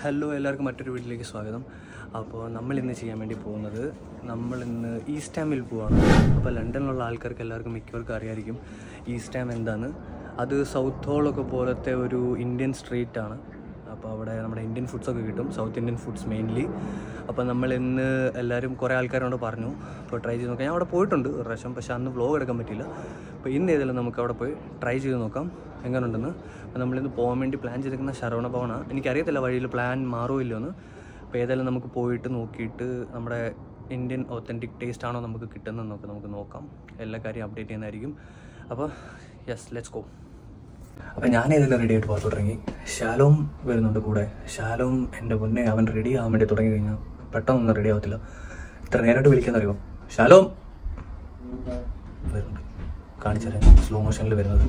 Hello എല്ലാവർക്കും മറ്റൊരു വീട്ടിലേക്ക് സ്വാഗതം അപ്പോൾ നമ്മൾ ഇന്ന് ചെയ്യാൻ വേണ്ടി പോകുന്നത് നമ്മൾ ഇന്ന് ഈസ്റ്റ് ഹാമിൽ പോവാണ് അപ്പോൾ ലണ്ടനിലുള്ള ആൾക്കാർക്ക് എല്ലാവർക്കും മിക്കവർക്കും അറിയായിരിക്കും ഈസ്റ്റ് ഹാം എന്താണ് അത് സൗത്ത് ഹോളൊക്കെ പോലത്തെ ഒരു ഇന്ത്യൻ സ്ട്രീറ്റ് ആണ് അപ്പോൾ അവിടെ നമ്മുടെ ഇന്ത്യൻ ഫുഡ്സൊക്കെ കിട്ടും സൗത്ത് ഇന്ത്യൻ ഫുഡ്സ് മെയിൻലി അപ്പോൾ നമ്മൾ ഇന്ന് എല്ലാവരും കുറേ ആൾക്കാരോട് പറഞ്ഞു അപ്പോൾ ട്രൈ ചെയ്ത് നോക്കാം ഞാൻ അവിടെ പോയിട്ടുണ്ട് ഒരു പ്രാവശ്യം പക്ഷേ അന്ന് വ്ലോഗ് എടുക്കാൻ പറ്റിയില്ല അപ്പോൾ ഇന്ന് ഏതെങ്കിലും നമുക്ക് അവിടെ പോയി ട്രൈ ചെയ്ത് നോക്കാം എങ്ങനെയുണ്ടെന്ന് അപ്പോൾ നമ്മളിന്ന് പോകാൻ വേണ്ടി പ്ലാൻ ചെയ്തിരിക്കുന്ന ശരവണ ഭവനാണ് എനിക്കറിയത്തില്ല വഴിയിൽ പ്ലാൻ മാറുമോ ഇല്ലയോ എന്ന് അപ്പോൾ ഏതായാലും നമുക്ക് പോയിട്ട് നോക്കിയിട്ട് നമ്മുടെ ഇന്ത്യൻ ഒത്തൻറ്റിക് ടേസ്റ്റ് ആണോ നമുക്ക് കിട്ടുന്നതെന്നൊക്കെ നമുക്ക് നോക്കാം എല്ലാ കാര്യം അപ്ഡേറ്റ് ചെയ്യുന്നതായിരിക്കും അപ്പോൾ യെസ് ലെറ്റ്സ് ഗോ അപ്പം ഞാൻ ഏതെല്ലാം റെഡി ആയിട്ട് പോകാൻ തുടങ്ങി ശാലോം വരുന്നുണ്ട് കൂടെ ശാലോം എൻ്റെ മുന്നേ അവൻ റെഡി ആവാൻ വേണ്ടി തുടങ്ങി കഴിഞ്ഞാൽ പെട്ടെന്നൊന്നും റെഡി ആവത്തില്ല ഇത്ര നേരിട്ട് വിളിക്കാന്നറിയോ ശാലോം വരുന്നുണ്ട് കാണിച്ചുതരാം സ്ലോ മോഷനിൽ വരുന്നത്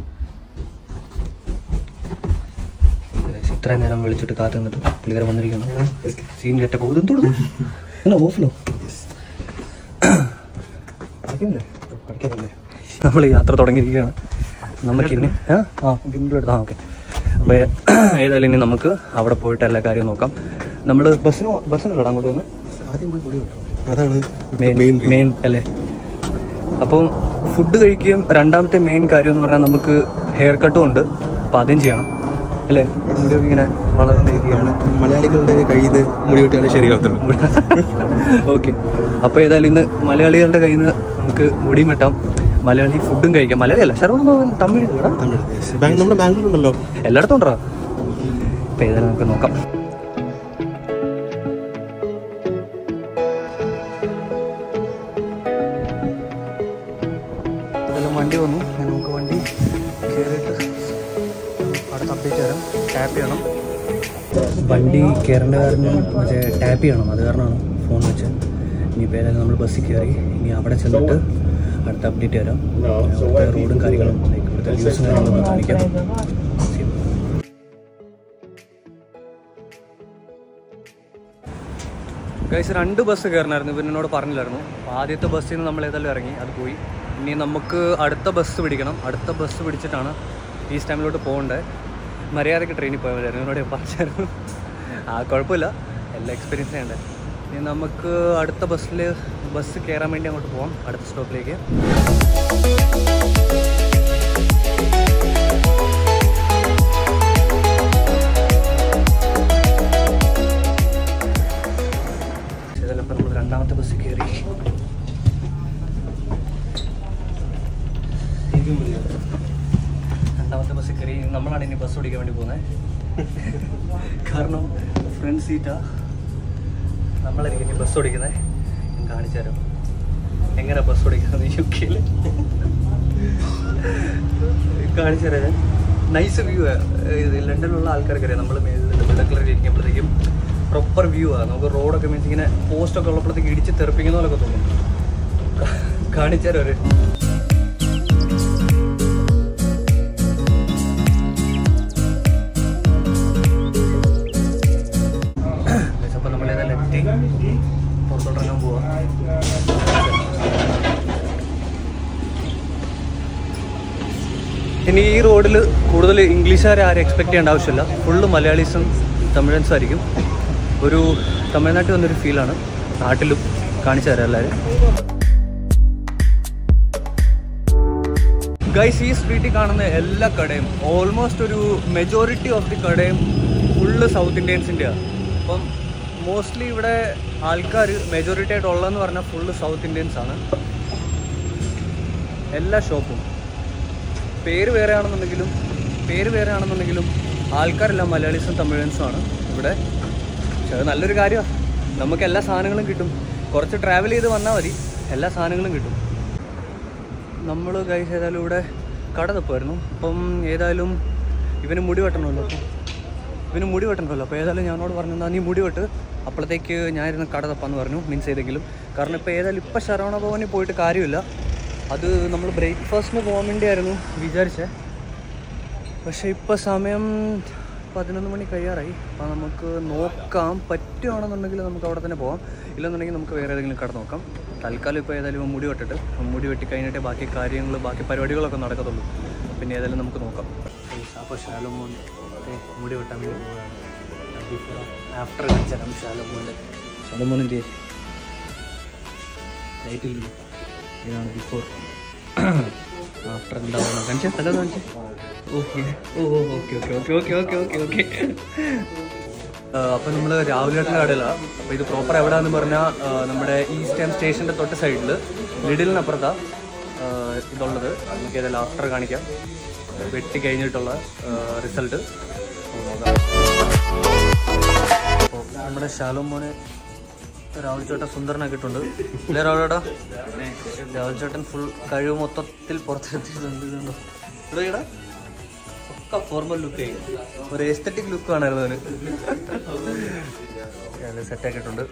ഇത്രയും നേരം വിളിച്ചിട്ട് കാത്തു നിന്നിട്ട് പുള്ളിക്കാരൻ വന്നിരിക്കുന്നു സീൻ കേട്ട പോകും തുടങ്ങും എന്നാ ഓഫിലോ നമ്മൾ യാത്ര തുടങ്ങിയിരിക്കുകയാണ് നമുക്ക് ഇനി ആ ആ ബിന്ദു എടുത്താൽ ഓക്കെ അപ്പോൾ ഏതായാലും ഇനി നമുക്ക് അവിടെ പോയിട്ട് എല്ലാ കാര്യവും നോക്കാം നമ്മൾ ബസ്സിന് ബസ്സിനല്ലോ അങ്ങോട്ട് വന്ന് അതാണ് മെയിൻ മെയിൻ അല്ലേ അപ്പം ഫുഡ് കഴിക്കുകയും രണ്ടാമത്തെ മെയിൻ കാര്യം എന്ന് പറഞ്ഞാൽ നമുക്ക് ഹെയർ കട്ടും ഉണ്ട് അപ്പം അതും ചെയ്യണം അല്ലേ മുടിയൊക്കെ ഇങ്ങനെ വളർന്നിരിക്കുകയാണ് മലയാളികളുടെ കയ്യിൽ നിന്ന് മുടി വെട്ടിയാലേ ശരിയാവത്തുള്ളൂ ഓക്കെ അപ്പോൾ ഏതായാലും ഇന്ന് മലയാളികളുടെ കയ്യിൽ നിന്ന് നമുക്ക് മുടിയും വെട്ടാം മലയാളി ഫുഡും കഴിക്കാം മലയാളി അല്ല ശരവണ തമിഴ് ഇവിടെ തമിഴ് ബാങ്ക് നമ്മുടെ ബാംഗ്ലൂരുണ്ടല്ലോ എല്ലായിടത്തും ഉണ്ടോ അപ്പോൾ ഏതായാലും നമുക്ക് നോക്കാം അതെല്ലാം വണ്ടി വന്നു ഞാൻ നമുക്ക് വണ്ടി കയറിയിട്ട് അടുത്ത അപ്ഡേറ്റ് തരാം ടാപ്പ് ചെയ്യണം വണ്ടി കയറേണ്ട കാരണം മറ്റേ ടാപ്പ് ചെയ്യണം അത് കാരണമാണ് ഫോൺ വെച്ച് ഇനിയിപ്പോൾ ഏതായാലും നമ്മൾ ബസ്സിൽ കയറി ഇനി അവിടെ ചെന്നിട്ട് അടുത്ത അപ്ഡേറ്റ് തരാം അവിടുത്തെ റോഡും കാര്യങ്ങളും like ഇവിടുത്തെ വ്യൂസും കാര്യങ്ങളൊക്കെ കാണിക്കാം See you. ഗൈസ് രണ്ട് ബസ് കയറണമായിരുന്നു ഇവൻ എന്നോട് പറഞ്ഞില്ലായിരുന്നു അപ്പോൾ ആദ്യത്തെ ബസ്സിൽ നിന്ന് നമ്മൾ ഏതായാലും ഇറങ്ങി അത് പോയി ഇനി നമുക്ക് അടുത്ത ബസ് പിടിക്കണം അടുത്ത ബസ് പിടിച്ചിട്ടാണ് ഈ ടൈമിലോട്ട് പോകേണ്ടത് മര്യാദയ്ക്ക് ട്രെയിനിൽ പോയവരായിരുന്നു എന്നോട് ഞാൻ പറഞ്ഞായിരുന്നു ആ കുഴപ്പമില്ല എല്ലാ എക്സ്പീരിയൻസ് ചെയ്യണ്ടേ ഇനി നമുക്ക് അടുത്ത ബസ്സിൽ ബസ് കയറാൻ വേണ്ടി അങ്ങോട്ട് പോകാം അടുത്ത സ്റ്റോപ്പിലേക്ക് ചിലപ്പോൾ നമ്മൾ രണ്ടാമത്തെ ബസ്സിൽ കയറി രണ്ടാമത്തെ ബസ്സിൽ കയറി നമ്മളാണ് ഇനി ബസ് ഓടിക്കാൻ വേണ്ടി പോകുന്നത് കാരണം ഫ്രണ്ട് സീറ്റാ നമ്മളായിരിക്കും ഇനി ബസ് ഓടിക്കുന്നത് ഞാൻ കാണിച്ചു തരാം എങ്ങനെ ബസ് ഓടിക്കുന്നത് യു കെയിൽ കാണിച്ചു തരാം ഞാൻ നൈസ് വ്യൂ ഇത് ലണ്ടനിലുള്ള ആൾക്കാർക്ക് അറിയാം നമ്മൾ മിഡക്കിലറി ഇരിക്കുമ്പോഴത്തേക്കും പ്രോപ്പർ വ്യൂ ആണ് നമുക്ക് റോഡൊക്കെ മീൻസ് ഇങ്ങനെ പോസ്റ്റൊക്കെ ഉള്ളപ്പോഴത്തേക്ക് ഇടിച്ച് തെറിപ്പിക്കുന്ന പോലൊക്കെ തോന്നും കാണിച്ചു തരാം ഒരു അപ്പോൾ നമ്മൾ ഏതായാലും എത്തി പുറത്തോട്ടിറങ്ങാൻ പോവാം ഇനി ഈ റോഡിൽ കൂടുതൽ ഇംഗ്ലീഷുകാരെ ആരും എക്സ്പെക്ട് ചെയ്യേണ്ട ആവശ്യമില്ല ഫുള്ള് മലയാളീസും തമിഴൻസും ആയിരിക്കും ഒരു തമിഴ്നാട്ടിൽ വന്നൊരു ഫീലാണ് നാട്ടിലും കാണിച്ചു തരാം എല്ലാവരും ഗൈസ് ഈ സ്ട്രീറ്റിൽ കാണുന്ന എല്ലാ കടയും ഓൾമോസ്റ്റ് ഒരു മെജോറിറ്റി ഓഫ് ദി കടയും ഫുള്ള് സൗത്ത് ഇന്ത്യൻസിൻ്റെയാണ് അപ്പം മോസ്റ്റ്ലി ഇവിടെ ആൾക്കാർ മെജോറിറ്റി ആയിട്ട് ഉള്ളതെന്ന് പറഞ്ഞാൽ ഫുള്ള് സൗത്ത് ഇന്ത്യൻസ് ആണ് എല്ലാ ഷോപ്പും പേര് വേറെ ആണെന്നുണ്ടെങ്കിലും പേര് വേറെ ആണെന്നുണ്ടെങ്കിലും ആൾക്കാരെല്ലാം മലയാളീസും തമിഴൻസും ആണ് ഇവിടെ പക്ഷെ അത് നല്ലൊരു കാര്യമാണ് നമുക്ക് എല്ലാ സാധനങ്ങളും കിട്ടും കുറച്ച് ട്രാവൽ ചെയ്ത് വന്നാൽ മതി എല്ലാ സാധനങ്ങളും കിട്ടും നമ്മൾ ഗൈസ് ഏതായാലും ഇവിടെ കട തപ്പുമായിരുന്നു അപ്പം ഏതായാലും ഇവന് മുടി വെട്ടണമല്ലോ അപ്പം ഇവന് മുടി വെട്ടണമല്ലോ അപ്പോൾ ഏതായാലും ഞാനോട് പറഞ്ഞു "എന്നാ നീ മുടി വെട്ട് അപ്പോഴത്തേക്ക് ഞാനിരുന്ന് കട തപ്പാന്ന് പറഞ്ഞു മീൻസ് ഏതെങ്കിലും കാരണം ഇപ്പോൾ ഏതായാലും ഇപ്പം ശരവണ ഭവനിൽ പോയിട്ട് കാര്യമില്ല അത് നമ്മൾ ബ്രേക്ക്ഫാസ്റ്റിന് പോകാൻ വേണ്ടിയായിരുന്നു വിചാരിച്ചത് പക്ഷേ ഇപ്പോൾ സമയം പതിനൊന്ന് മണി കഴിയാറായി അപ്പോൾ നമുക്ക് നോക്കാം പറ്റുകയാണെന്നുണ്ടെങ്കിൽ നമുക്ക് അവിടെ തന്നെ പോകാം ഇല്ലെന്നുണ്ടെങ്കിൽ നമുക്ക് വേറെ ഏതെങ്കിലും കട നോക്കാം തൽക്കാലം ഇപ്പോൾ ഏതായാലും ഇവൻ മുടി വെട്ടിട്ട് മുടി വെട്ടി കഴിഞ്ഞിട്ടേ ബാക്കി കാര്യങ്ങൾ ബാക്കി പരിപാടികളൊക്കെ നടക്കത്തുള്ളൂ പിന്നെ ഏതായാലും നമുക്ക് നോക്കാം അപ്പോൾ ശാലോമോൻ മുടി വെട്ടാൻ വേണ്ടി പോവുകയാണ് ബിഫോർ ആഫ്റ്റർ കാണിച്ചു തരാം ശാലമോൻ്റെ ശാലമോനിൻ്റെ ലൈറ്റിൽ ഇതാണ് ബിഫോർ ആഫ്റ്റർ എന്താവണം കാണിച്ച സ്ഥലം കാണിച്ചു okay oh okay okay okay okay okay okay okay അപ്പോൾ നമ്മൾ രാവിലെയായിട്ടുള്ള കടയിലാണ് അപ്പോൾ ഇത് പ്രോപ്പർ എവിടെയാന്ന് പറഞ്ഞാൽ നമ്മുടെ ഈസ്റ്റേൺ സ്റ്റേഷൻ്റെ തൊട്ട് സൈഡിൽ ലിഡിലിനപ്പുറത്താ ഇതുള്ളത് നമുക്ക് ഏതായാലും ആഫ്റ്റർ കാണിക്കാം വെട്ടി കഴിഞ്ഞിട്ടുള്ള റിസൾട്ട് നമ്മുടെ ശാലോം മോനെ രാഹുൽ ചേട്ടൻ സുന്ദരനാക്കിയിട്ടുണ്ട് ഇല്ലേ രാഹുൽ ചേട്ടാ രാഹുൽ ചേട്ടൻ ഫുൾ കഴിവ് മൊത്തത്തിൽ പുറത്തെടുത്തിട്ടുണ്ട് ഇതുണ്ടോ ഇവിടെ ഇടാ ഒക്കെ ഫോർമൽ ലുക്ക് ആയി ഒരു എസ്തറ്റിക് ലുക്ക് ആണായിരുന്നു അവന് ഞാൻ സെറ്റ് ആക്കിയിട്ടുണ്ട്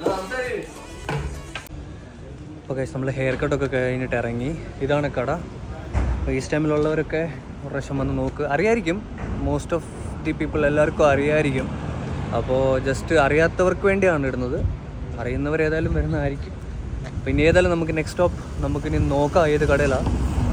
ഓക്കെ നമ്മൾ ഹെയർ കട്ടൊക്കെ കഴിഞ്ഞിട്ട് ഇറങ്ങി ഇതാണ് കട അപ്പോൾ ഈ ടൈമിലുള്ളവരൊക്കെ ഒരു പ്രാവശ്യം വന്ന് നോക്ക് അറിയായിരിക്കും മോസ്റ്റ് ഓഫ് ദി പീപ്പിൾ എല്ലാവർക്കും അറിയായിരിക്കും അപ്പോൾ ജസ്റ്റ് അറിയാത്തവർക്ക് വേണ്ടിയാണ് ഇടുന്നത് അറിയുന്നവർ ഏതായാലും വരുന്നതായിരിക്കും പിന്നെ ഏതായാലും നമുക്ക് നെക്സ്റ്റ് സ്റ്റോപ്പ് നമുക്കിനി നോക്കാം ഏത് കടയിലാണ്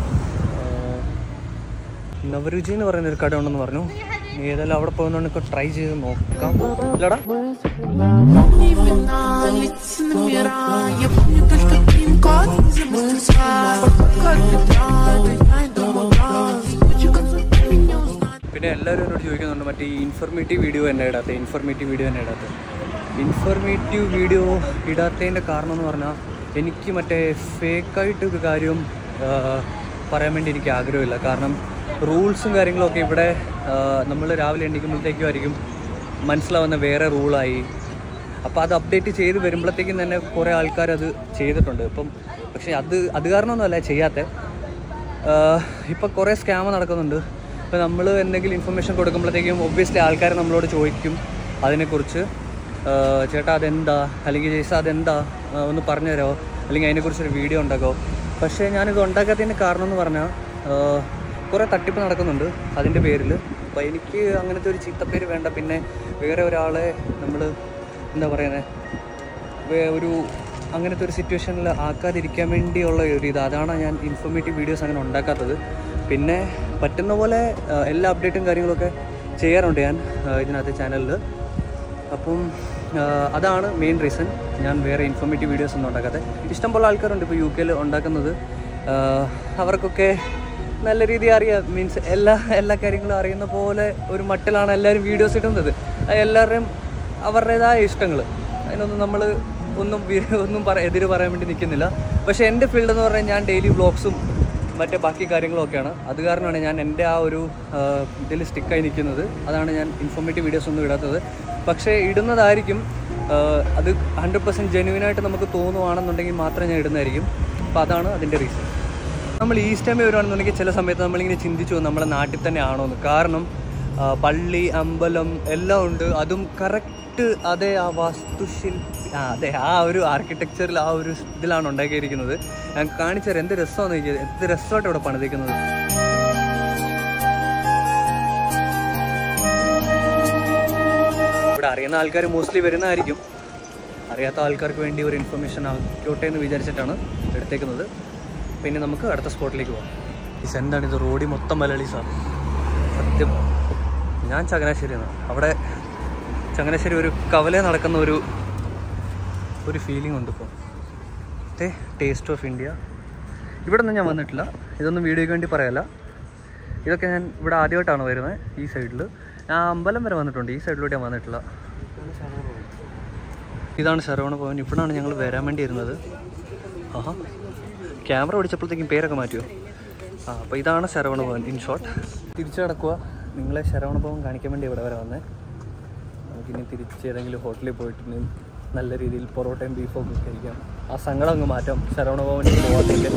നവരുചി എന്ന് പറയുന്ന ഒരു കട ഉണ്ടെന്ന് പറഞ്ഞു നീ ഏതായാലും അവിടെ പോകുന്നതുകൊണ്ട് ട്രൈ ചെയ്ത് നോക്കാം ഇല്ലടാ Don't even know it's in the mirror. Я помню только пин-код за мастерская. Как ты я иду Хочу как меня узнать. പിന്നെ എല്ലാവരും എന്നോട് ചോദിക്കുന്നുണ്ട് മറ്റേ ഈ ഇൻഫർമേറ്റീവ് വീഡിയോ എന്നെ ഇടാത്ത ഇൻഫർമേറ്റീവ് വീഡിയോ എന്നെ ഇടാത്ത ഇൻഫർമേറ്റീവ് വീഡിയോ ഇടാത്തതിൻ്റെ കാരണം എന്ന് പറഞ്ഞാൽ എനിക്ക് മറ്റേ ഫേക്കായിട്ട് ഒരു കാര്യം ആ, പറയാൻ വേണ്ടി എനിക്ക് ആഗ്രഹമില്ല കാരണം റൂൾസും കാര്യങ്ങളൊക്കെ ഇവിടെ നമ്മൾ രാവിലെ എണീക്കുമ്പോഴത്തേക്കും ആയിരിക്കും മനസ്സിലാവുന്ന വേറെ റൂളായി അപ്പോൾ അത് അപ്ഡേറ്റ് ചെയ്ത് വരുമ്പോഴത്തേക്കും തന്നെ കുറേ ആൾക്കാർ അത് ചെയ്തിട്ടുണ്ട് ഇപ്പം പക്ഷേ അത് അത് കാരണമൊന്നുമല്ല ചെയ്യാത്ത ഇപ്പം കുറേ സ്കാം നടക്കുന്നുണ്ട് ഇപ്പം നമ്മൾ എന്തെങ്കിലും ഇൻഫർമേഷൻ കൊടുക്കുമ്പോഴത്തേക്കും ഒബ്വിയസ്ലി ആൾക്കാർ നമ്മളോട് ചോദിക്കും അതിനെക്കുറിച്ച് ആ, ചേട്ടാ അതെന്താ അല്ലെങ്കിൽ ചേച്ചാ അതെന്താ ആ, ഒന്ന് പറഞ്ഞു തരാമോ അല്ലെങ്കിൽ അതിനെക്കുറിച്ചൊരു വീഡിയോ ഉണ്ടാക്കോ പക്ഷേ ഞാനിത് ഉണ്ടാക്കാത്തതിൻ്റെ കാരണം എന്ന് പറഞ്ഞാൽ കുറേ തട്ടിപ്പ് നടക്കുന്നുണ്ട് അതിൻ്റെ പേരിൽ അപ്പോൾ എനിക്ക് അങ്ങനത്തെ ഒരു ചീത്തപ്പേര് വേണ്ട പിന്നെ വേറെ ഒരാളെ നമ്മൾ എന്താ പറയുന്നത് വേ- ഒരു അങ്ങനത്തെ ഒരു സിറ്റുവേഷനിൽ ആക്കാതിരിക്കാൻ വേണ്ടിയുള്ള ഒരു ഇത് അതാണ് ഞാൻ ഇൻഫോർമേറ്റീവ് വീഡിയോസ് അങ്ങനെ ഉണ്ടാക്കാത്തത് പിന്നെ പറ്റുന്ന പോലെ ആ, എല്ലാ അപ്ഡേറ്റും കാര്യങ്ങളൊക്കെ ചെയ്യാറുണ്ട് ഞാൻ ആ, ഇതിനകത്ത് ചാനലിൽ അപ്പം ആ, അതാണ് മെയിൻ റീസൺ ഞാൻ വേറെ ഇൻഫോർമേറ്റീവ് വീഡിയോസ് ഒന്നും ഉണ്ടാക്കാത്തത് ഇഷ്ടം പോലെ ആൾക്കാരുണ്ട് ഇപ്പോൾ യു കെയിൽ ഉണ്ടാക്കുന്നത് ആ, അവർക്കൊക്കെ നല്ല രീതിയിൽ അറിയാം മീൻസ് എല്ലാ എല്ലാ കാര്യങ്ങളും അറിയുന്ന പോലെ ഒരു മട്ടിലാണ് എല്ലാവരും വീഡിയോസ് ഇടുന്നത് അത് എല്ലാവരുടെയും അവരുടേതായ ഇഷ്ടങ്ങൾ അതിനൊന്നും നമ്മൾ ഒന്നും വി- ഒന്നും പറ എതിര് പറയാൻ വേണ്ടി നിൽക്കുന്നില്ല പക്ഷേ എൻ്റെ ഫീൽഡ് എന്ന് പറഞ്ഞാൽ ഞാൻ ഡെയിലി വ്ളോഗ്സും മറ്റേ ബാക്കി കാര്യങ്ങളൊക്കെയാണ് അത് കാരണമാണ് ഞാൻ എൻ്റെ ആ ഒരു ഇതിൽ സ്റ്റിക്കായി നിൽക്കുന്നത് അതാണ് ഞാൻ ഇൻഫോർമേറ്റീവ് വീഡിയോസ് ഒന്നും ഇടാത്തത് പക്ഷേ ഇടുന്നതായിരിക്കും ആ, അത് ഹൺഡ്രഡ് പെർസെൻറ്റ് ജെന്യൂനായിട്ട് നമുക്ക് തോന്നുവാണെന്നുണ്ടെങ്കിൽ മാത്രമേ ഞാൻ ഇടുന്നതായിരിക്കും അപ്പോൾ അതാണ് അതിൻ്റെ റീസൺ നമ്മൾ ഈസ്റ്റ് ടൈമിൽ വരുവാണെന്നുണ്ടെങ്കിൽ ചില സമയത്ത് നമ്മളിങ്ങനെ ചിന്തിച്ചു പോകും നമ്മുടെ നാട്ടിൽ തന്നെ ആണോ എന്ന് കാരണം ആ, പള്ളി അമ്പലം എല്ലാം ഉണ്ട് അതും കറക്റ്റ് അതേ ആ വാസ്തുശില്പി ആ അതെ ആ ഒരു ആർക്കിടെക്ചറിൽ ആ ഒരു ഇതിലാണ് ഉണ്ടാക്കിയിരിക്കുന്നത് ഞാൻ കാണിച്ചു തരാം എന്ത് രസമാണ് എനിക്ക് എന്ത് രസമായിട്ട് ഇവിടെ പണിതിരിക്കുന്നത് ഇവിടെ അറിയുന്ന ആൾക്കാർ മോസ്റ്റ്ലി വരുന്നതായിരിക്കും അറിയാത്ത ആൾക്കാർക്ക് വേണ്ടി ഒരു ഇൻഫർമേഷൻ ആക്കോട്ടെ എന്ന് വിചാരിച്ചിട്ടാണ് എടുത്തേക്കുന്നത് പിന്നെ നമുക്ക് അടുത്ത സ്പോട്ടിലേക്ക് പോകാം ഈ എന്താണ് ഇത് റോഡിൽ മൊത്തം മലയാളീസാണ് സത്യം ഞാൻ ചങ്ങനാശ്ശേരിയാണ് അവിടെ ചങ്ങനാശ്ശേരി ഒരു കവല നടക്കുന്ന ഒരു ഒരു ഫീലിംഗ് ഉണ്ട് ഇപ്പോൾ ഏ ടേസ്റ്റ് ഓഫ് ഇന്ത്യ ഇവിടെ ഒന്നും ഞാൻ വന്നിട്ടില്ല ഇതൊന്നും വീഡിയോയ്ക്ക് വേണ്ടി പറയല്ല ഇതൊക്കെ ഞാൻ ഇവിടെ ആദ്യമായിട്ടാണ് വരുന്നത് ഈ സൈഡിൽ ഞാൻ അമ്പലം വരെ വന്നിട്ടുണ്ട് ഈ സൈഡിലോട്ട് ഞാൻ വന്നിട്ടില്ല ഇതാണ് ശരവണ ഭവൻ ഇവിടാണ് ഞങ്ങൾ വരാൻ വേണ്ടി ഇരുന്നത് ആഹാ ക്യാമറ പിടിച്ചപ്പോഴത്തേക്കും പേരൊക്കെ മാറ്റിയോ ആ അപ്പോൾ ഇതാണ് ശരവണ ഭവൻ ഇൻ ഷോർട്ട് തിരിച്ചു കിടക്കുക നിങ്ങളെ ശരവണ ഭവൻ കാണിക്കാൻ വേണ്ടി ഇവിടെ വരെ വന്നേ നമുക്കിനി തിരിച്ച് ഏതെങ്കിലും ഹോട്ടലിൽ പോയിട്ട് ഇനി നല്ല രീതിയിൽ പൊറോട്ടയും ബീഫും ഒക്കെ കഴിക്കാം ആ സങ്കടം അങ്ങ് മാറ്റാം ശരവണ ഭവനിൽ പോകാത്തേക്ക്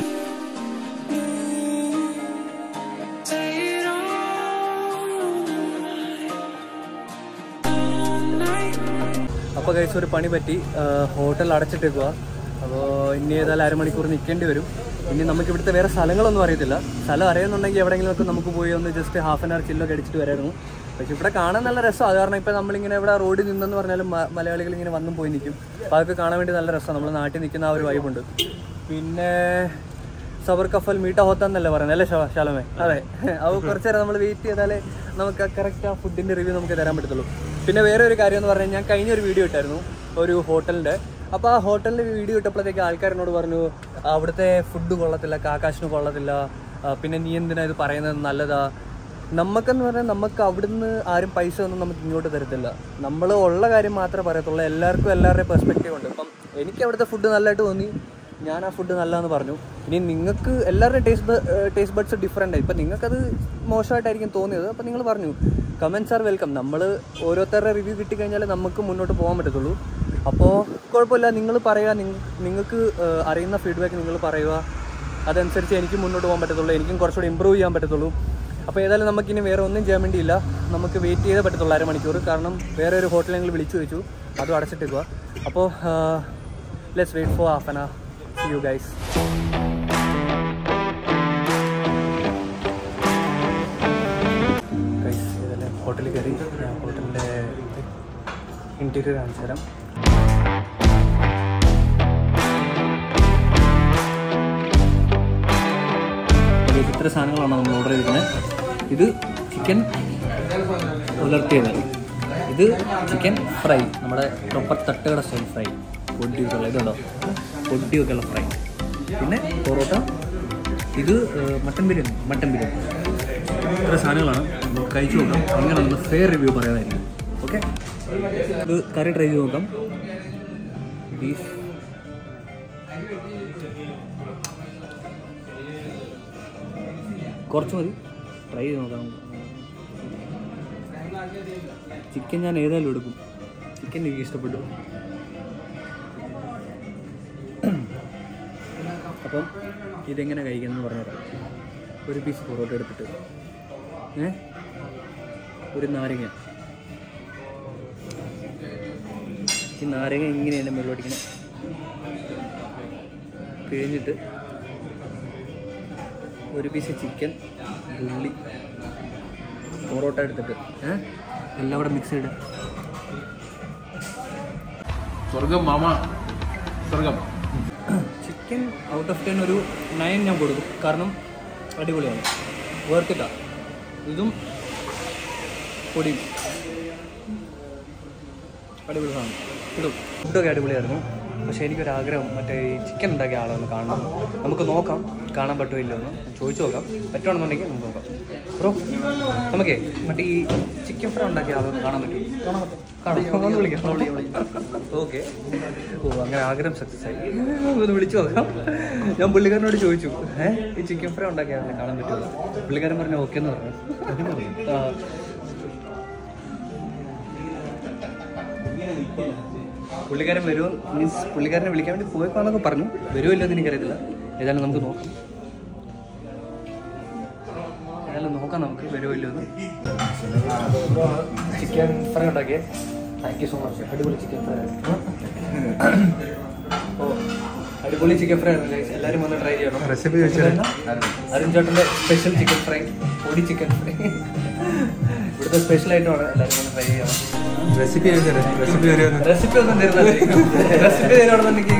അപ്പോൾ കഴിച്ച ഒരു പണി പറ്റി ഹോട്ടൽ അടച്ചിട്ടേക്കുക അപ്പോൾ ഇനി ഏതായാലും അരമണിക്കൂർ നിൽക്കേണ്ടി വരും ഇനി നമുക്ക് ഇവിടുത്തെ വേറെ സ്ഥലങ്ങളൊന്നും അറിയത്തില്ല സ്ഥലം അറിയുന്നുണ്ടെങ്കിൽ എവിടെയെങ്കിലുമൊക്കെ നമുക്ക് പോയി ഒന്ന് ജസ്റ്റ് ഹാഫ് ആൻ അവർ ചില്ലൊക്കെ അടിച്ചിട്ട് വരായിരുന്നു പക്ഷെ ഇവിടെ കാണാൻ നല്ല രസമാണ് അത് കാരണം ഇപ്പോൾ നമ്മളിങ്ങനെ ഇവിടെ റോഡിൽ നിന്നെന്ന് പറഞ്ഞാലും മ- മലയാളികൾ ഇങ്ങനെ വന്നും പോയി നിൽക്കും അപ്പോൾ അതൊക്കെ കാണാൻ വേണ്ടി നല്ല രസമാണ് നമ്മൾ നാട്ടിൽ നിൽക്കുന്ന ആ ഒരു വൈബുണ്ട് പിന്നെ സബർ കഫൽ മീട്ട ഹോത്താന്നല്ലേ പറയുന്നത് അല്ലേ ശാ- ശാലമേ അതെ അപ്പോൾ കുറച്ച് നേരം നമ്മൾ വെയിറ്റ് ചെയ്താലേ നമുക്ക് കറക്റ്റ് ആ ഫുഡിൻ്റെ റിവ്യൂ നമുക്ക് തരാൻ പറ്റത്തുള്ളൂ പിന്നെ വേറെ ഒരു കാര്യം എന്ന് പറഞ്ഞാൽ ഞാൻ കഴിഞ്ഞ ഒരു വീഡിയോ ഇട്ടായിരുന്നു ഒരു ഹോട്ടലിൻ്റെ അപ്പോൾ ആ ഹോട്ടലിൻ്റെ വീഡിയോ ഇട്ടപ്പോഴത്തേക്ക് ആൾക്കാരെന്നോട് പറഞ്ഞു അവിടുത്തെ ഫുഡ് കൊള്ളത്തില്ല കാക്കാശിന് കൊള്ളത്തില്ല ആ, പിന്നെ നീ എന്തിനാ ഇത് പറയുന്നത് നല്ലതാ നമുക്കെന്ന് പറഞ്ഞാൽ നമുക്ക് അവിടുന്ന് ആരും പൈസ ഒന്നും നമുക്ക് ഇങ്ങോട്ട് തരത്തില്ല നമ്മൾ ഉള്ള കാര്യം മാത്രമേ പറയത്തുള്ളൂ എല്ലാവർക്കും എല്ലാവരുടെയും പെർസ്പെക്റ്റീവ് ഉണ്ട് ഇപ്പം എനിക്ക് അവിടുത്തെ ഫുഡ് നല്ലതായിട്ട് തോന്നി ഞാൻ ആ ഫുഡ് നല്ലതെന്ന് പറഞ്ഞു ഇനി നിങ്ങൾക്ക് എല്ലാവരുടെയും ടേസ്റ്റ് ടേസ്റ്റ് ബഡ്സ് ഡിഫറെൻ്റ് ഇപ്പം നിങ്ങൾക്കത് മോശമായിട്ടായിരിക്കും തോന്നിയത് അപ്പം നിങ്ങൾ പറഞ്ഞു കമൻസ് ആർ വെൽക്കം നമ്മൾ ഓരോരുത്തരുടെ റിവ്യൂ കിട്ടിക്കഴിഞ്ഞാൽ നമുക്ക് മുന്നോട്ട് പോകാൻ പറ്റത്തുള്ളൂ അപ്പോൾ കുഴപ്പമില്ല നിങ്ങൾ പറയുക നിങ്ങൾക്ക് അറിയുന്ന ഫീഡ്ബാക്ക് നിങ്ങൾ പറയുക അതനുസരിച്ച് എനിക്ക് മുന്നോട്ട് പോകാൻ പറ്റത്തുള്ളൂ എനിക്കും കുറച്ചുകൂടി ഇമ്പ്രൂവ് ചെയ്യാൻ പറ്റത്തുള്ളൂ അപ്പോൾ ഏതായാലും നമുക്കിനി വേറെ ഒന്നും ചെയ്യാൻ വേണ്ടിയില്ല നമുക്ക് വെയിറ്റ് ചെയ്തേ പറ്റത്തുള്ളൂ അരമണിക്കൂർ കാരണം വേറെ ഒരു ഹോട്ടൽ ഞങ്ങൾ വിളിച്ചു വെച്ചു അതും അടച്ചിട്ടേക്കുക അപ്പോൾ let's wait for half an ah you guys guys ഇതെല്ലാം ഹോട്ടലിൽ കയറി ഞാൻ ഹോട്ടലിൻ്റെ ഇൻറ്റീരിയർ കാണിച്ചു തരാം അപ്പോൾ ഇത് ഇത്ര സാധനങ്ങളാണ് നമ്മൾ ഓർഡർ ചെയ്തിരിക്കുന്നത് ഇത് ചിക്കൻ ഉലർത്തിയത് ഇത് ചിക്കൻ ഫ്രൈ നമ്മുടെ പ്രോപ്പർ തട്ടുകട സ്റ്റൈൽ ഫ്രൈ പൊടി വെക്കുള്ള ഇതുണ്ടോ പൊടി വെക്കുള്ള ഫ്രൈ പിന്നെ പൊറോട്ട ഇത് ഏഹ്, മട്ടൻ ബിരിയാണി മട്ടൻ ബിരിയാണി ഇത്ര സാധനങ്ങളാണ് നമുക്ക് കഴിച്ചു നോക്കാം അങ്ങനെ നമ്മൾ ഫെയർ റിവ്യൂ പറയാനായിരിക്കും ഓക്കെ ഇത് കറി ട്രൈ ചെയ്ത് നോക്കാം ബീഫ് കുറച്ച് മതി ട്രൈ ചെയ്ത് നോക്കാം ചിക്കൻ ഞാൻ ഏതായാലും എടുക്കും ചിക്കൻ എനിക്ക് ഇഷ്ടപ്പെട്ടു അപ്പം ഇതെങ്ങനെ കഴിക്കുന്നത് പറഞ്ഞുതരാം ഒരു പീസ് പൊറോട്ട എടുത്തിട്ട് ഏ ഒരു നാരങ്ങ ഈ നാരങ്ങ ഇങ്ങനെ എൻ്റെ മുകളിലോട്ടിങ്ങനെ പിഴിഞ്ഞിട്ട് ഒരു പീസ് ചിക്കൻ ഉള്ളി പൊറോട്ട എടുത്തിട്ട് ഏ എല്ലാം കൂടെ മിക്സ് ചെയ്ത് സ്വർഗം മാമ സ്വർഗം ചിക്കൻ ഔട്ട് ഓഫ് ടെൻ ഒരു നയൻ ഞാൻ കൊടുക്കും കാരണം അടിപൊളിയാണ് വേർത്തിട്ട ഇതും പൊടിയും അടിപൊളി സാധനം ഇടും ഫുഡൊക്കെ അടിപൊളിയായിരുന്നു പക്ഷേ എനിക്കൊരു ആഗ്രഹം മറ്റേ ഈ ചിക്കൻ ഉണ്ടാക്കിയ ആളൊന്ന് കാണണം നമുക്ക് നോക്കാം കാണാൻ പറ്റുമോ ഇല്ലെന്ന് ചോദിച്ചു നോക്കാം പറ്റുവാണെന്നുണ്ടെങ്കിൽ നമുക്ക് നോക്കാം ബ്രോ നമുക്കേ മറ്റേ ഈ ചിക്കൻ ഫ്രൈ ഉണ്ടാക്കിയ ആളൊന്ന് കാണാൻ പറ്റും കാണാൻ പറ്റും കാണാം ഒന്ന് വിളിക്കാം ഓക്കെ ഓ അങ്ങനെ ആഗ്രഹം സക്സസ് ആയി ഒന്ന് വിളിച്ചു നോക്കാം ഞാൻ പുള്ളിക്കാരനോട് ചോദിച്ചു ഏഹ് ഈ ചിക്കൻ ഫ്രൈ ഉണ്ടാക്കിയ ആളെ കാണാൻ പറ്റുമോ പുള്ളിക്കാരൻ പറഞ്ഞു ഓക്കെ എന്ന് പറഞ്ഞു ആ പുള്ളിക്കാരൻ വരുമോ മീൻസ് പുള്ളിക്കാരനെ വിളിക്കാൻ വേണ്ടി പോയപ്പോന്നൊക്കെ പറഞ്ഞു വരുമോ ഇല്ലെന്ന് എനിക്കറിയത്തില്ല ഏതായാലും നമുക്ക് നോക്കാം ഏതായാലും നോക്കാം നമുക്ക് വരുമോ ഇല്ലെന്ന് ചിക്കൻ ഫ്രൈ ഉണ്ടാക്കിയേ താങ്ക് യു സോ മച്ച് അടിപൊളി ചിക്കൻ ഫ്രൈ ഓ അടിപൊളി ചിക്കൻ ഫ്രൈ ആണ് guys. എല്ലാവരും വന്ന് ട്രൈ ചെയ്യണം റെസിപ്പി ചോദിച്ചാൽ അരുൺ ചേട്ടൻ്റെ സ്പെഷ്യൽ ചിക്കൻ ഫ്രൈ പൊടി ചിക്കൻ ഫ്രൈ ഇവിടുത്തെ സ്പെഷ്യൽ ഐറ്റമാണ് എല്ലാവരും വന്ന് ട്രൈ ചെയ്യണം റെസിപ്പി ചോദിച്ചാൽ റെസിപ്പി അറിയാവുന്ന റെസിപ്പി ഒന്നും തരുന്നില്ല റെസിപ്പി തരുവാണെന്നുണ്ടെങ്കിൽ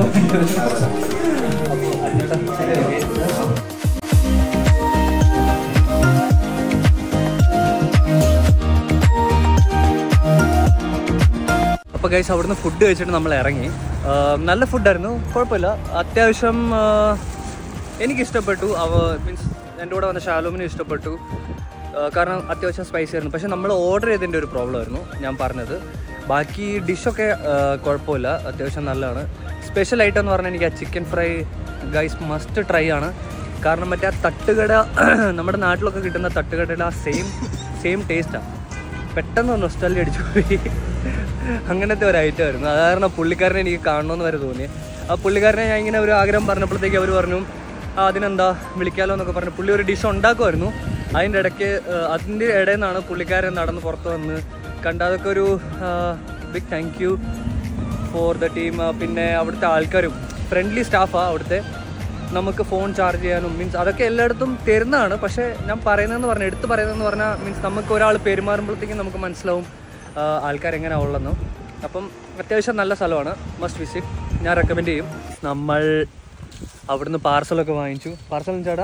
അപ്പോൾ ഗൈസ് അവിടുന്ന് ഫുഡ് കഴിച്ചിട്ട് നമ്മൾ ഇറങ്ങി ആ, നല്ല ഫുഡായിരുന്നു കുഴപ്പമില്ല അത്യാവശ്യം ആ, എനിക്കിഷ്ടപ്പെട്ടു അവ മീൻസ് എൻ്റെ കൂടെ വന്ന ഷാലോമിനും ഇഷ്ടപ്പെട്ടു ആ, കാരണം അത്യാവശ്യം സ്പൈസി ആയിരുന്നു പക്ഷെ നമ്മൾ ഓർഡർ ചെയ്തതിൻ്റെ ഒരു പ്രോബ്ലം ആയിരുന്നു ഞാൻ പറഞ്ഞത് ബാക്കി ഡിഷൊക്കെ ആ, കുഴപ്പമില്ല അത്യാവശ്യം നല്ലതാണ് സ്പെഷ്യൽ ഐറ്റം എന്ന് പറഞ്ഞാൽ എനിക്ക് ആ chicken fry guys must try ആണ് കാരണം മറ്റേ ആ തട്ടുകട നമ്മുടെ നാട്ടിലൊക്കെ കിട്ടുന്ന തട്ടുകടയുടെ ആ സെയിം സെയിം ടേസ്റ്റാണ് പെട്ടെന്ന് നൊസ്റ്റല്ലി അടിച്ചു പോയി അങ്ങനത്തെ ഒരു ഐറ്റം ആയിരുന്നു അത് കാരണം പുള്ളിക്കാരനെ എനിക്ക് കാണണമെന്ന് വരെ തോന്നി ആ പുള്ളിക്കാരനെ ഞാൻ ഇങ്ങനെ ഒരു ആഗ്രഹം പറഞ്ഞപ്പോഴത്തേക്ക് അവർ പറഞ്ഞു ആ അതിനെന്താ വിളിക്കാലോ എന്നൊക്കെ പറഞ്ഞു പുള്ളി ഒരു ഡിഷ് ഉണ്ടാക്കുമായിരുന്നു അതിൻ്റെ ഇടയ്ക്ക് ആ, അതിൻ്റെ ഇടയിൽ നിന്നാണ് പുള്ളിക്കാരൻ നടന്ന് പുറത്ത് വന്ന് കണ്ട അതൊക്കെ ഒരു big thank you for the team പിന്നെ അവിടുത്തെ ആൾക്കാരും ഫ്രണ്ട്ലി സ്റ്റാഫാണ് അവിടുത്തെ നമുക്ക് ഫോൺ ചാർജ് ചെയ്യാനും മീൻസ് അതൊക്കെ എല്ലായിടത്തും തരുന്നതാണ് പക്ഷേ ഞാൻ പറയുന്നതെന്ന് പറഞ്ഞാൽ എടുത്ത് പറയുന്നതെന്ന് പറഞ്ഞാൽ മീൻസ് നമുക്ക് ഒരാൾ പെരുമാറുമ്പോഴത്തേക്കും നമുക്ക് മനസ്സിലാവും ആൾക്കാരെങ്ങനെയാണ് ഉള്ളതെന്ന് അപ്പം അത്യാവശ്യം നല്ല സ്ഥലമാണ് മസ്റ്റ് വിസിറ്റ് ഞാൻ റെക്കമെൻഡ് ചെയ്യും നമ്മൾ അവിടുന്ന് പാർസലൊക്കെ വാങ്ങിച്ചു പാർസൽ ചേട്ടാ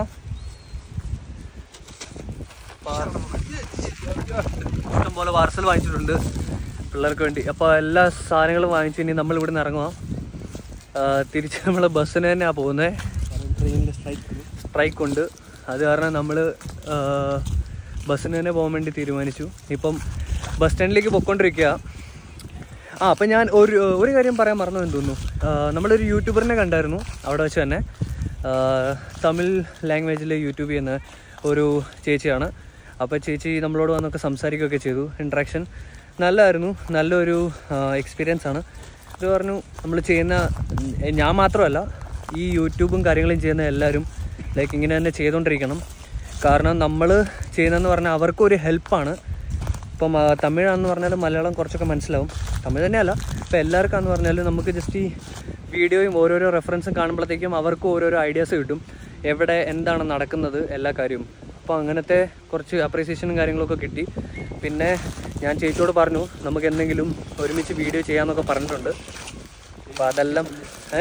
ഇഷ്ടംപോലെ പാർസൽ വാങ്ങിച്ചിട്ടുണ്ട് പിള്ളേർക്ക് വേണ്ടി അപ്പോൾ എല്ലാ സാധനങ്ങളും വാങ്ങിച്ച് ഇനി നമ്മൾ ഇവിടെ നിന്ന് ഇറങ്ങുക ആ, തിരിച്ച് നമ്മൾ ബസ്സിന് തന്നെയാണ് പോകുന്നത് ട്രെയിനിൽ സ്ട്രൈക്ക് സ്ട്രൈക്ക് ഉണ്ട് അത് കാരണം നമ്മൾ ബസ്സിന് തന്നെ പോകാൻ വേണ്ടി തീരുമാനിച്ചു ഇപ്പം ബസ് സ്റ്റാൻഡിലേക്ക് പൊയ്ക്കൊണ്ടിരിക്കുക ആ അപ്പം ഞാൻ ഒരു ഒരു കാര്യം പറയാൻ മറന്നു എന്ന് തോന്നുന്നു ആ, നമ്മളൊരു യൂട്യൂബറിനെ കണ്ടായിരുന്നു അവിടെ വെച്ച് തന്നെ ആ, തമിഴ് ലാംഗ്വേജിൽ യൂട്യൂബ് ചെയ്യുന്ന ഒരു ചേച്ചിയാണ് അപ്പോൾ ചേച്ചി നമ്മളോട് വന്നൊക്കെ സംസാരിക്കുകയൊക്കെ ചെയ്തു ഇൻട്രാക്ഷൻ നല്ലതായിരുന്നു നല്ലൊരു എക്സ്പീരിയൻസ് ആണ് ഇത് പറഞ്ഞു നമ്മൾ ചെയ്യുന്ന ഞാൻ മാത്രമല്ല ഈ യൂട്യൂബും കാര്യങ്ങളും ചെയ്യുന്ന എല്ലാവരും ലൈക്ക് ഇങ്ങനെ തന്നെ ചെയ്തുകൊണ്ടിരിക്കണം കാരണം നമ്മൾ ചെയ്യുന്നതെന്ന് പറഞ്ഞാൽ അവർക്കൊരു ഹെൽപ്പാണ് ഇപ്പം ആ, തമിഴാന്ന് പറഞ്ഞാൽ മലയാളം കുറച്ചൊക്കെ മനസ്സിലാവും തമിഴ് തന്നെയല്ല ഇപ്പം എല്ലാവർക്കും എന്ന് പറഞ്ഞാൽ നമുക്ക് ജസ്റ്റ് ഈ വീഡിയോയും ഓരോരോ റെഫറൻസും കാണുമ്പോഴത്തേക്കും അവർക്കും ഓരോരോ ഐഡിയാസ് കിട്ടും എവിടെ എന്താണ് നടക്കുന്നത് എല്ലാ കാര്യവും അപ്പോൾ അങ്ങനത്തെ കുറച്ച് അപ്രീസിയേഷനും കാര്യങ്ങളൊക്കെ കിട്ടി പിന്നെ ഞാൻ ചേച്ചിയോട് പറഞ്ഞു നമുക്ക് എന്തെങ്കിലും ഒരുമിച്ച് വീഡിയോ ചെയ്യാമെന്നൊക്കെ പറഞ്ഞിട്ടുണ്ട് അപ്പോൾ അതെല്ലാം ഏ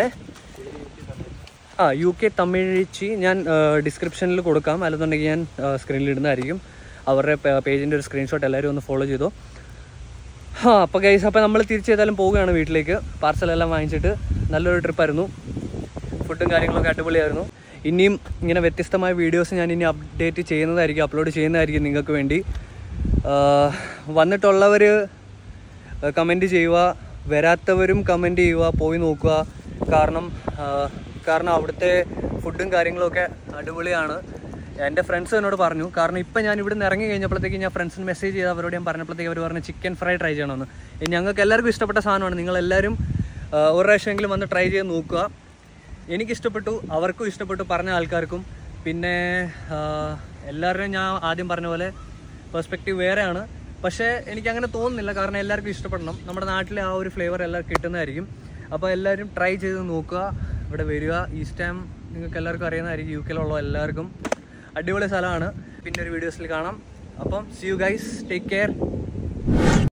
ആ യു കെ തമിഴിച്ചി ഞാൻ ഡിസ്ക്രിപ്ഷനിൽ കൊടുക്കാം അല്ലെന്നുണ്ടെങ്കിൽ ഞാൻ സ്ക്രീനിൽ ഇടുന്നതായിരിക്കും അവരുടെ പേജിൻ്റെ ഒരു സ്ക്രീൻഷോട്ട് എല്ലാവരും ഒന്ന് ഫോളോ ചെയ്തോ ആ അപ്പോൾ ഗൈസ് അപ്പോൾ നമ്മൾ തിരിച്ച് ചെയ്താലും പോവുകയാണ് വീട്ടിലേക്ക് പാർസലെല്ലാം വാങ്ങിച്ചിട്ട് നല്ലൊരു ട്രിപ്പായിരുന്നു ഫുഡും കാര്യങ്ങളൊക്കെ അടിപൊളിയായിരുന്നു ഇനിയും ഇങ്ങനെ വ്യത്യസ്തമായ വീഡിയോസ് ഞാൻ ഇനി അപ്ഡേറ്റ് ചെയ്യുന്നതായിരിക്കും അപ്ലോഡ് ചെയ്യുന്നതായിരിക്കും നിങ്ങൾക്ക് വേണ്ടി വന്നിട്ടുള്ളവർ കമൻറ്റ് ചെയ്യുക വരാത്തവരും കമൻറ്റ് ചെയ്യുക പോയി നോക്കുക കാരണം ആ, കാരണം അവിടുത്തെ ഫുഡും കാര്യങ്ങളൊക്കെ അടിപൊളിയാണ് എൻ്റെ ഫ്രണ്ട്സ് എന്നോട് പറഞ്ഞു കാരണം ഇപ്പം ഞാൻ ഇവിടെ നിന്ന് ഇറങ്ങി കഴിഞ്ഞപ്പോഴത്തേക്ക് ഞാൻ ഫ്രണ്ട്സിന് മെസ്സേജ് ചെയ്ത് അവരോട് ഞാൻ പറഞ്ഞപ്പോഴത്തേക്ക് അവർ പറഞ്ഞു ചിക്കൻ ഫ്രൈ ട്രൈ ചെയ്യണമെന്ന് ഇനി ഞങ്ങൾക്ക് എല്ലാവർക്കും ഇഷ്ടപ്പെട്ട സാധനമാണ് നിങ്ങളെല്ലാവരും ആ, ഒരു പ്രാവശ്യമെങ്കിലും വന്ന് ട്രൈ ചെയ്ത് നോക്കുക എനിക്കിഷ്ടപ്പെട്ടു അവർക്കും ഇഷ്ടപ്പെട്ടു പറഞ്ഞ ആൾക്കാർക്കും പിന്നെ ആ, എല്ലാവരുടെയും ഞാൻ ആദ്യം പറഞ്ഞ പോലെ പെർസ്പെക്റ്റീവ് വേറെയാണ് പക്ഷേ എനിക്ക് അങ്ങനെ തോന്നുന്നില്ല കാരണം എല്ലാവർക്കും ഇഷ്ടപ്പെടണം നമ്മുടെ നാട്ടിലെ ആ ഒരു ഫ്ലേവർ എല്ലാവർക്കും കിട്ടുന്നതായിരിക്കും അപ്പോൾ എല്ലാവരും ട്രൈ ചെയ്ത് നോക്കുക ഇവിടെ വരിക ഈസ്റ്റ് ടൈം നിങ്ങൾക്ക് എല്ലാവർക്കും അറിയുന്നതായിരിക്കും യു കെയിലുള്ള എല്ലാവർക്കും അടിപൊളി സ്ഥലമാണ് പിന്നെ ഒരു വീഡിയോസിൽ കാണാം അപ്പം see you guys take care